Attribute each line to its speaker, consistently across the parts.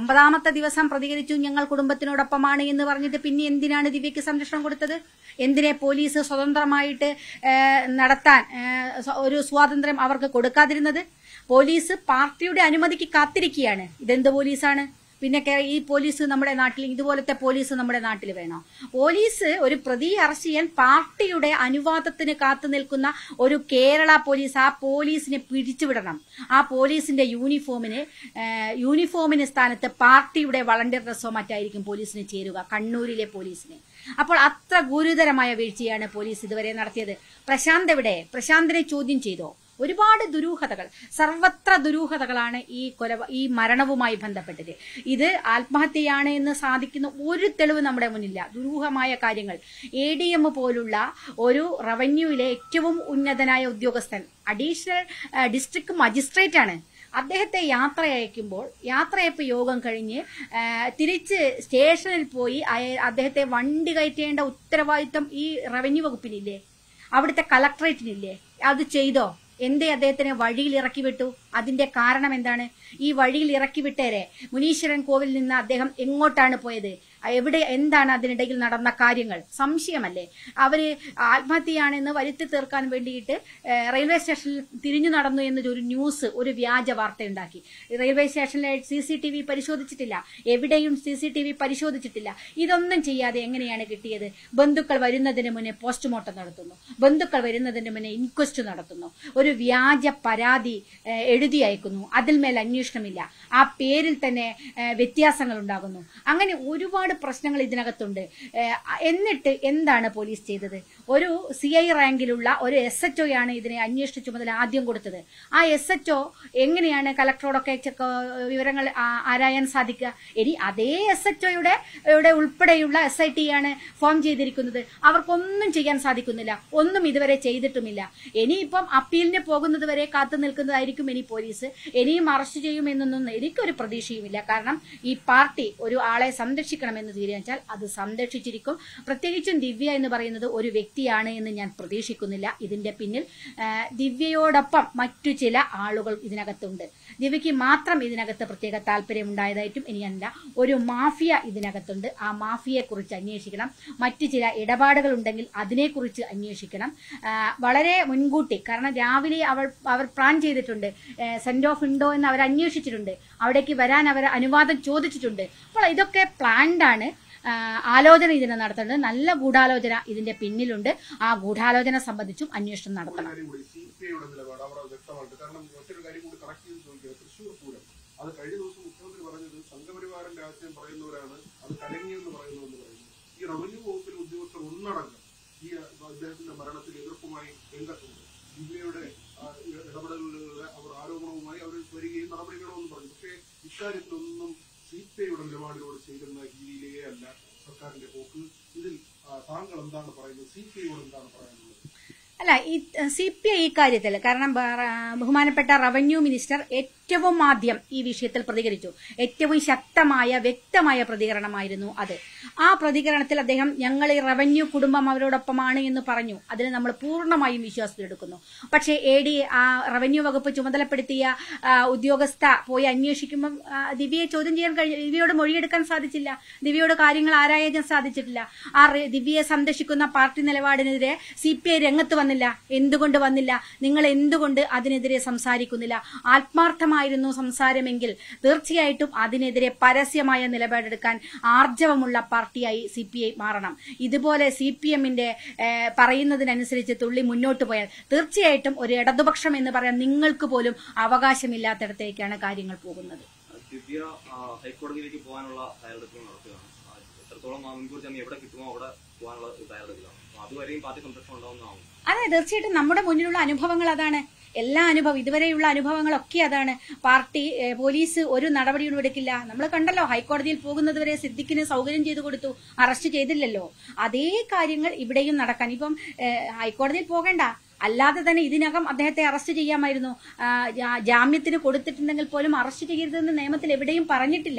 Speaker 1: ഒമ്പതാമത്തെ ദിവസം പ്രതികരിച്ചു ഞങ്ങൾ കുടുംബത്തിനോടൊപ്പമാണ് എന്ന് പറഞ്ഞിട്ട് പിന്നെ എന്തിനാണ് ദിവ്യയ്ക്ക് സംരക്ഷണം കൊടുത്തത് എന്തിനെ പോലീസ് സ്വതന്ത്രമായിട്ട് ഏഹ്, നടത്താൻ ഏഹ്, സ്വ- ഒരു സ്വാതന്ത്ര്യം അവർക്ക് കൊടുക്കാതിരുന്നത് പോലീസ് പാർട്ടിയുടെ അനുമതിക്ക് കാത്തിരിക്കുകയാണ് ഇതെന്ത് പോലീസാണ് പിന്നെ കേ- ഈ പോലീസ് നമ്മുടെ നാട്ടിൽ ഇതുപോലത്തെ പോലീസ് നമ്മുടെ നാട്ടിൽ വേണോ പോലീസ് ഒരു പ്രതിയെ അറസ്റ്റ് ചെയ്യാൻ പാർട്ടിയുടെ അനുവാദത്തിന് കാത്തു നിൽക്കുന്ന ഒരു കേരള പോലീസ് ആ പോലീസിനെ പിടിച്ചുവിടണം ആ പോലീസിന്റെ യൂണിഫോമിന് ഏഹ്, യൂണിഫോമിന് സ്ഥാനത്ത് പാർട്ടിയുടെ വളണ്ടിയർ ഡ്രസ്സോ മറ്റായിരിക്കും പോലീസിന് ചേരുക കണ്ണൂരിലെ പോലീസിന് അപ്പോൾ അത്ര ഗുരുതരമായ വീഴ്ചയാണ് പോലീസ് ഇതുവരെ നടത്തിയത് പ്രശാന്ത് എവിടെ പ്രശാന്തിനെ ചോദ്യം ചെയ്തോ ഒരുപാട് ദുരൂഹതകൾ സർവത്ര ദുരൂഹതകളാണ് ഈ കൊല ഈ മരണവുമായി ബന്ധപ്പെട്ടത് ഇത് ആത്മഹത്യയാണ് എന്ന് സാധിക്കുന്ന ഒരു തെളിവ് നമ്മുടെ മുന്നില്ല ദുരൂഹമായ കാര്യങ്ങൾ എ ഡി എം പോലുള്ള ഒരു റവന്യൂവിലെ ഏറ്റവും ഉന്നതനായ ഉദ്യോഗസ്ഥൻ അഡീഷണൽ ഡിസ്ട്രിക്ട് മജിസ്ട്രേറ്റ് ആണ് അദ്ദേഹത്തെ യാത്ര അയക്കുമ്പോൾ യാത്രയപ്പ് യോഗം കഴിഞ്ഞ് ആ, തിരിച്ച് സ്റ്റേഷനിൽ പോയി അയ- അദ്ദേഹത്തെ വണ്ടി കയറ്റേണ്ട ഉത്തരവാദിത്തം ഈ റവന്യൂ വകുപ്പിനില്ലേ അവിടുത്തെ കളക്ടറേറ്റിനില്ലേ അത് ചെയ്തോ എന്തേ അദ്ദേഹത്തിനെ വഴിയിൽ ഇറക്കി വിട്ടു അതിന്റെ കാരണം എന്താണ് ഈ വഴിയിൽ ഇറക്കി വിട്ടേരെ മുനീശ്വരൻ കോവിലിൽ നിന്ന് അദ്ദേഹം എങ്ങോട്ടാണ് പോയത് എവിടെ എന്താണ് അതിനിടയിൽ നടന്ന കാര്യങ്ങൾ സംശയമല്ലേ അവര് ആത്മഹത്യയാണെന്ന് വരുത്തി തീർക്കാൻ വേണ്ടിയിട്ട് ഏഹ്, റെയിൽവേ സ്റ്റേഷനിൽ തിരിഞ്ഞു നടന്നു എന്നൊരു ന്യൂസ് ഒരു വ്യാജ വാർത്ത ഉണ്ടാക്കി റെയിൽവേ സ്റ്റേഷനിലെ സി സി ടി വി പരിശോധിച്ചിട്ടില്ല എവിടെയും സി സി ടി വി പരിശോധിച്ചിട്ടില്ല ഇതൊന്നും ചെയ്യാതെ എങ്ങനെയാണ് കിട്ടിയത് ബന്ധുക്കൾ വരുന്നതിന് മുന്നേ പോസ്റ്റ്മോർട്ടം നടത്തുന്നു ബന്ധുക്കൾ വരുന്നതിന് മുന്നേ ഇൻക്വസ്റ്റ് നടത്തുന്നു ഒരു വ്യാജ പരാതി ഏഹ്, എഴുതി അയക്കുന്നു അതിന്മേൽ അന്വേഷണമില്ല ആ പേരിൽ തന്നെ ഏഹ്, വ്യത്യാസങ്ങൾ ഉണ്ടാകുന്നു അങ്ങനെ ഒരുപാട് പ്രശ്നങ്ങൾ ഇതിനകത്തുണ്ട് ഏഹ്, എന്നിട്ട് എന്താണ് പോലീസ് ചെയ്തത് ഒരു സി ഐ റാങ്കിലുള്ള ഒരു എസ് എച്ച് ആണ് ഇതിനെ അന്വേഷിച്ച ചുമതല ആദ്യം കൊടുത്തത് ആ എസ് എച്ച് ഒ എങ്ങനെയാണ് കലക്ടറോടൊക്കെ ചെക്ക് വിവരങ്ങൾ ആ- ആരായാൻ സാധിക്കുക ഇനി അതേ എസ് എച്ച് ഒയുടെ യുടെ ഉൾപ്പെടെയുള്ള എസ് ഐ ടി ആണ് ഫോം ചെയ്തിരിക്കുന്നത് അവർക്കൊന്നും ചെയ്യാൻ സാധിക്കുന്നില്ല ഒന്നും ഇതുവരെ ചെയ്തിട്ടുമില്ല ഇനിയിപ്പം അപ്പീലിന് പോകുന്നത് വരെ കാത്തു നിൽക്കുന്നതായിരിക്കും ഇനി പോലീസ് ഇനിയും അറസ്റ്റ് ചെയ്യുമെന്നൊന്നും എനിക്കൊരു പ്രതീക്ഷയുമില്ല കാരണം ഈ പാർട്ടി ഒരു ആളെ സംരക്ഷിക്കണമെന്ന് തീരുമാനിച്ചാൽ അത് സംരക്ഷിച്ചിരിക്കും പ്രത്യേകിച്ചും ദിവ്യ എന്ന് പറയുന്നത് ഒരു വ്യക്തിയാണ് എന്ന് ഞാൻ പ്രതീക്ഷിക്കുന്നില്ല ഇതിന്റെ പിന്നിൽ ആ, ദിവ്യയോടൊപ്പം മറ്റു ചില ആളുകൾ ഇതിനകത്തുണ്ട് ദിവ്യയ്ക്ക് മാത്രം ഇതിനകത്ത് പ്രത്യേക താല്പര്യം ഉണ്ടായതായിട്ടും ഇനിയല്ല ഒരു മാഫിയ ഇതിനകത്തുണ്ട് ആ മാഫിയയെ കുറിച്ച് അന്വേഷിക്കണം മറ്റു ചില ഇടപാടുകൾ ഉണ്ടെങ്കിൽ അതിനെക്കുറിച്ച് അന്വേഷിക്കണം ആ, വളരെ മുൻകൂട്ടി കാരണം രാവിലെ അവൾ അവർ പ്ലാൻ ചെയ്തിട്ടുണ്ട് സെന്റ് ഓഫ് ഉണ്ടോ എന്ന് അവർ അന്വേഷിച്ചിട്ടുണ്ട് അവിടേക്ക് വരാൻ അവർ അനുവാദം ചോദിച്ചിട്ടുണ്ട് അപ്പോൾ ഇതൊക്കെ പ്ലാൻഡ് ആണ് ആ, ആലോചന ഇതിനെ നടത്തേണ്ടത് നല്ല ഗൂഢാലോചന ഇതിന്റെ പിന്നിലുണ്ട് ആ ഗൂഢാലോചന സംബന്ധിച്ചും അന്വേഷണം നടത്തണം
Speaker 2: കാര്യം കൂടി സി പി ഐയുടെ നിലപാട് അവർ വ്യക്തമായിട്ട് കാരണം മറ്റൊരു കാര്യം കൂടി കറക്റ്റ് ചെയ്ത് ചോദിക്കുക തൃശ്ശൂർ പൂരം അത് കഴിഞ്ഞ ദിവസം മുഖ്യമന്ത്രി പറഞ്ഞത് സംഘപരിവാറിന്റെ ആശയം പറയുന്നവരാണ് അത് കലങ്ങിയെന്ന് പറയുന്നുവെന്ന് പറയുന്നു ഈ റവന്യൂ വകുപ്പിലെ ഉദ്യോഗസ്ഥർ ഒന്നടങ്കം ഈ അദ്ദേഹത്തിന്റെ മരണത്തിൽ എതിർപ്പുമായി രംഗത്തുണ്ട് ദിവ്യയുടെ ആ, ഇടപെടലുകളുടെ അവർ ആരോപണവുമായി അവർ വരികയും നടപടി വേണമെന്ന് പറഞ്ഞു പക്ഷേ ഇക്കാര്യത്തിലൊന്നും സി പി ഐയുടെ നിലപാടിനോട് ചേരുന്ന രീതിയിലേ അല്ല സർക്കാരിന്റെ പോക്ക് ഇതിൽ ആ, താങ്കൾ എന്താണ് പറയുന്നത് സി പി ഐയോട് എന്താണ് പറയാനുള്ളത്
Speaker 1: അല്ല ഈ സി പി ഐ ഇക്കാര്യത്തിൽ കാരണം ബ- ബഹുമാനപ്പെട്ട റവന്യൂ മിനിസ്റ്റർ ഏറ്റവും ആദ്യം ഈ വിഷയത്തിൽ പ്രതികരിച്ചു ഏറ്റവും ശക്തമായ വ്യക്തമായ പ്രതികരണമായിരുന്നു അത് ആ പ്രതികരണത്തിൽ അദ്ദേഹം ഞങ്ങൾ ഈ റവന്യൂ കുടുംബം അവരോടൊപ്പമാണ് എന്ന് പറഞ്ഞു അതിന് നമ്മൾ പൂർണ്ണമായും വിശ്വാസത്തിലെടുക്കുന്നു പക്ഷേ എ ഡി ആ റവന്യൂ വകുപ്പ് ചുമതലപ്പെടുത്തിയ ആ, ഉദ്യോഗസ്ഥ പോയി അന്വേഷിക്കുമ്പം ആ, ദിവ്യയെ ചോദ്യം ചെയ്യാൻ കഴിഞ്ഞ ദിവ്യയോട് മൊഴിയെടുക്കാൻ സാധിച്ചില്ല ദിവ്യയോട് കാര്യങ്ങൾ ആരായാൻ സാധിച്ചിട്ടില്ല ആ റെ- ദിവ്യയെ സംരക്ഷിക്കുന്ന പാർട്ടി നിലപാടിനെതിരെ സി പി ഐ രംഗത്ത് വന്നില്ല എന്തുകൊണ്ട് വന്നില്ല നിങ്ങൾ എന്തുകൊണ്ട് അതിനെതിരെ സംസാരിക്കുന്നില്ല ആത്മാർത്ഥമായിരുന്നു സംസാരമെങ്കിൽ തീർച്ചയായിട്ടും അതിനെതിരെ പരസ്യമായ നിലപാടെടുക്കാൻ ആർജവമുള്ള പാർട്ടിയായി സി പി ഐ മാറണം ഇതുപോലെ സി പി എമ്മിന്റെ പറയുന്നതിനനുസരിച്ച് തുള്ളി മുന്നോട്ട് പോയാൽ തീർച്ചയായിട്ടും ഒരു ഇടതുപക്ഷം എന്ന് പറയാൻ നിങ്ങൾക്ക് പോലും അവകാശമില്ലാത്തിടത്തേക്കാണ് കാര്യങ്ങൾ പോകുന്നത്
Speaker 3: ദിവ്യ ആ, ഹൈക്കോടതിയിലേക്ക് പോകാനുള്ള തയ്യാറെടുപ്പുകൾ നടത്തുകയാണ് ആ, എത്രത്തോളം ആ മുൻകൂർ ജാമ്യം എവിടെ കിട്ടുമോ അവിടെ പോകാനുള്ള തയ്യാറെടുപ്പിലാണ് അപ്പൊ അതുവരെയും പാർട്ടി സംരക്ഷണം ഉണ്ടാവുന്നതാണ്
Speaker 1: അതെ തീർച്ചയായിട്ടും നമ്മുടെ മുന്നിലുള്ള അനുഭവങ്ങൾ അതാണ് എല്ലാ അനുഭവം ഇതുവരെയുള്ള അനുഭവങ്ങളൊക്കെ അതാണ് പാർട്ടി ഏഹ്, പോലീസ് ഒരു നടപടിയും എടുക്കില്ല നമ്മൾ കണ്ടല്ലോ ഹൈക്കോടതിയിൽ പോകുന്നത് വരെ സിദ്ദിഖിന് സൗകര്യം ചെയ്തു കൊടുത്തു അറസ്റ്റ് ചെയ്തില്ലല്ലോ അതേ കാര്യങ്ങൾ ഇവിടെയും നടക്കാൻ ഇപ്പം ഏഹ്, ഹൈക്കോടതിയിൽ പോകേണ്ട അല്ലാതെ തന്നെ ഇതിനകം അദ്ദേഹത്തെ അറസ്റ്റ് ചെയ്യാമായിരുന്നു ആ, ജാ- ജാമ്യത്തിന് കൊടുത്തിട്ടുണ്ടെങ്കിൽ പോലും അറസ്റ്റ് ചെയ്യരുതെന്ന് നിയമത്തിൽ എവിടെയും പറഞ്ഞിട്ടില്ല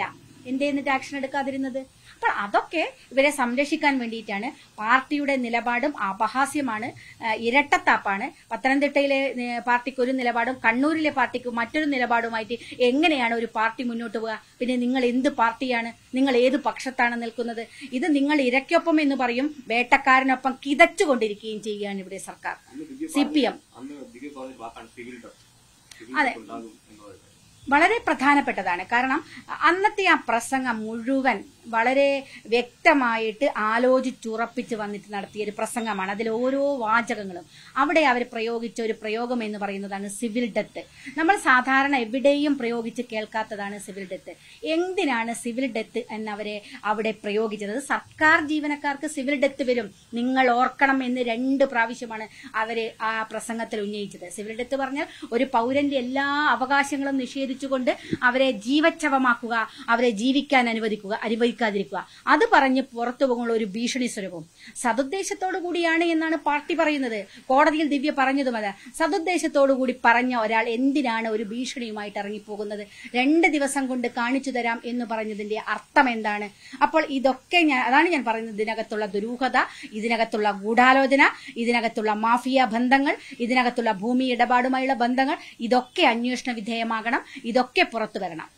Speaker 1: എന്തേ എന്നിട്ട് ആക്ഷൻ എടുക്കാതിരുന്നത് അപ്പോൾ അതൊക്കെ ഇവരെ സംരക്ഷിക്കാൻ വേണ്ടിയിട്ടാണ് പാർട്ടിയുടെ നിലപാടും അപഹാസ്യമാണ് ആ, ഇരട്ടത്താപ്പാണ് പത്തനംതിട്ടയിലെ ഏ, പാർട്ടിക്ക് ഒരു നിലപാടും കണ്ണൂരിലെ പാർട്ടിക്ക് മറ്റൊരു നിലപാടുമായിട്ട് എങ്ങനെയാണ് ഒരു പാർട്ടി മുന്നോട്ട് പോവുക പിന്നെ നിങ്ങൾ എന്ത് പാർട്ടിയാണ് നിങ്ങൾ ഏത് പക്ഷത്താണ് നിൽക്കുന്നത് ഇത് നിങ്ങൾ ഇരയ്ക്കൊപ്പം എന്ന് പറയും വേട്ടക്കാരനൊപ്പം കിതച്ചുകൊണ്ടിരിക്കുകയും ചെയ്യുകയാണ് ഇവിടെ സർക്കാർ
Speaker 3: അന്ന് ദിവ്യ
Speaker 1: സി പി എം
Speaker 3: അന്ന് ദിവ്യ പറഞ്ഞ വാക്കാണ് സിവിൽ ഡെത്ത് സിവിൽ
Speaker 1: അതെ.
Speaker 3: ഡെത്ത് ഉണ്ടാകും എന്നുള്ളത്
Speaker 1: വളരെ പ്രധാനപ്പെട്ടതാണ് കാരണം അന്നത്തെ ആ പ്രസംഗം മുഴുവൻ വളരെ വ്യക്തമായിട്ട് ആലോചിച്ചുറപ്പിച്ച് വന്നിട്ട് നടത്തിയ ഒരു പ്രസംഗമാണ് അതിൽ ഓരോ വാചകങ്ങളും അവിടെ അവർ പ്രയോഗിച്ച ഒരു പ്രയോഗം എന്ന് പറയുന്നതാണ് സിവിൽ ഡെത്ത് നമ്മൾ സാധാരണ എവിടെയും പ്രയോഗിച്ച് കേൾക്കാത്തതാണ് സിവിൽ ഡെത്ത് എന്തിനാണ് സിവിൽ ഡെത്ത് എന്നവരെ അവിടെ പ്രയോഗിച്ചത് അത് സർക്കാർ ജീവനക്കാർക്ക് സിവിൽ ഡെത്ത് വരും നിങ്ങൾ ഓർക്കണം എന്ന് രണ്ട് പ്രാവശ്യമാണ് അവര് ആ പ്രസംഗത്തിൽ ഉന്നയിച്ചത് സിവിൽ ഡെത്ത് പറഞ്ഞാൽ ഒരു പൗരന്റെ എല്ലാ അവകാശങ്ങളും നിഷേധിച്ചുകൊണ്ട് അവരെ ജീവച്ഛവമാക്കുക അവരെ ജീവിക്കാൻ അനുവദിക്കുക അനുവദിക്കാതിരിക്കുക അത് പറഞ്ഞ് പുറത്തു പോകുന്ന ഒരു ഭീഷണി സ്വരൂപം സതുദ്ദേശത്തോടു കൂടിയാണ് എന്നാണ് പാർട്ടി പറയുന്നത് കോടതിയിൽ ദിവ്യ പറഞ്ഞതും അതെ സതുദ്ദേശത്തോടു കൂടി പറഞ്ഞ ഒരാൾ എന്തിനാണ് ഒരു ഭീഷണിയുമായിട്ട് ഇറങ്ങിപ്പോകുന്നത് രണ്ട് ദിവസം കൊണ്ട് കാണിച്ചു തരാം എന്ന് പറഞ്ഞതിന്റെ അർത്ഥം എന്താണ് അപ്പോൾ ഇതൊക്കെ ഞാൻ അതാണ് ഞാൻ പറയുന്നത് ഇതിനകത്തുള്ള ദുരൂഹത ഇതിനകത്തുള്ള ഗൂഢാലോചന ഇതിനകത്തുള്ള മാഫിയ ബന്ധങ്ങൾ ഇതിനകത്തുള്ള ഭൂമി ഇടപാടുമായുള്ള ബന്ധങ്ങൾ ഇതൊക്കെ അന്വേഷണ വിധേയമാകണം ഇതൊക്കെ പുറത്തു വരണം